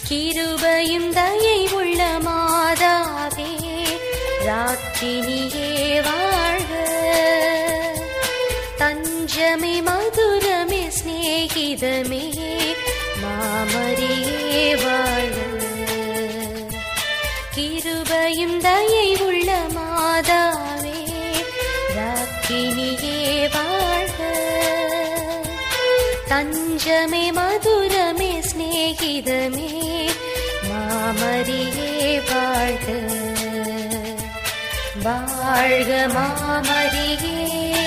கிருபையும் தயை உள்ள மாதாவே ராக்கினியே வாழ்க தஞ்சமே மதுரமே சிநேகிதமே மாமரியே வாழ்க கிருபையும் தயை உள்ள மாதாவே ராக்கினியே வாழ்க தஞ்சமே மதுரமே சிநேகிதமே மாமரியே வாழ்க வாழ்க மாமரியே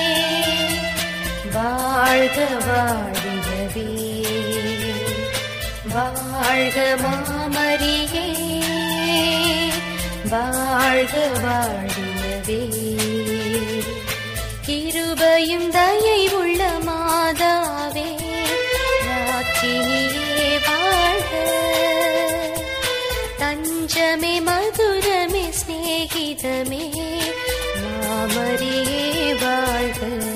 வாழ்க வாழியவே வாழ்க மாமரியே வாழ்க வாழியவே கிருபையும் தயை உள்ள மாதாவே ராக்கினியே வாழ்க தஞ்சமே மதுரமே சிநேகிதமே மாமரியே வாழ்க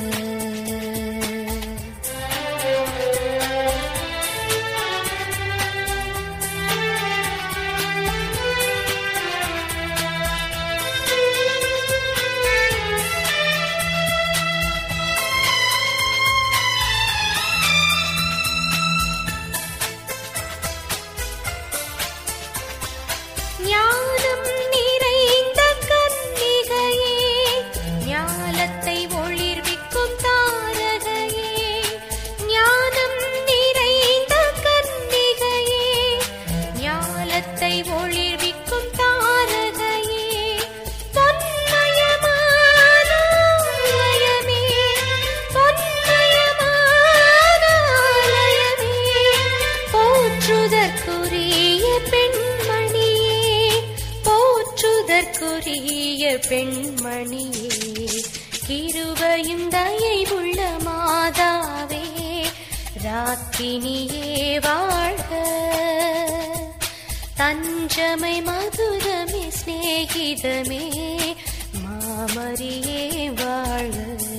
ஞானம் நிறைந்த கன்னிகையே ஞாலத்தை ஒளிர்விக்கும் தாரகையே ஞானம் நிறைந்த கன்னிகையே ஞாலத்தை ஒளிர்விக்கும் தாரகையே பொன்மயமான ஆலயமே பொன்மயமான ஆலயமே போற்றுதற்குரிய பெண்மணியே போற்றுதற்குரிய பெண்மணியே கிருபையும் தயை உள்ள மாதாவே ராக்கினியே வாழ்க தஞ்சமை மதுரமே சிநேகிதமே மாமரியே வாழ்க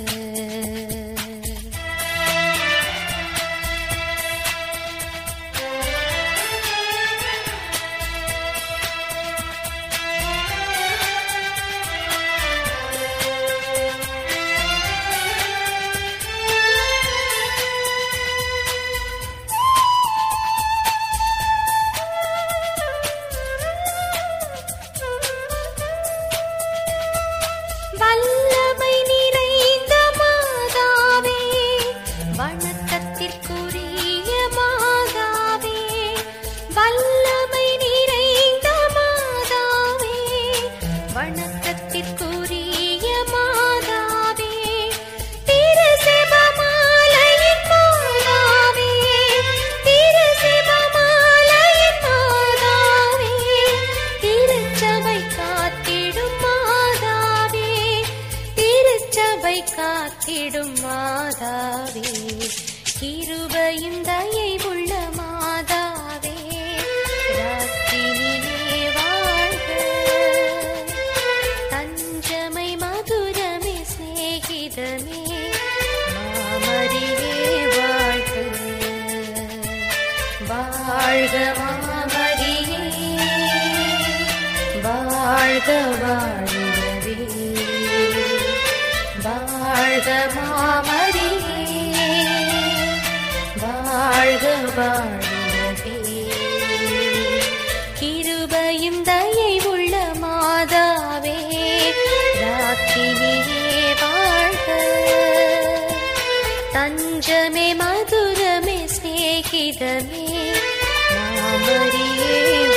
வல்லமை நிறைந்த மாதாவே வணக்கத்திற்குரிய மாதாவே வல்லமை நிறைந்த மாதாவே வணக்கத்திற்குரிய மாதாவே திருசிவமாலையின் மாதாவே திருசிவமாலையின் மாதாவே திருச்சபை காத்திடும் மாதாவே திருச்சபை காத்திடும் மாதாவே கிருபையும் தயை உள்ள மாதாவே ராக்கினியே வாழ்க தஞ்சமை மதுரமே சிநேகிதமே மாமரியே வாழ்க வாழ்க மாமரியே வாழ்க வாழியவே வாழ்க மாமரியே வாழ்க வாழியவே கிருபையும் தயை உள்ள மாதாவே ராக்கினியே வாழ்க தஞ்சமே மதுரமே சிநேகிதமே மாமரியே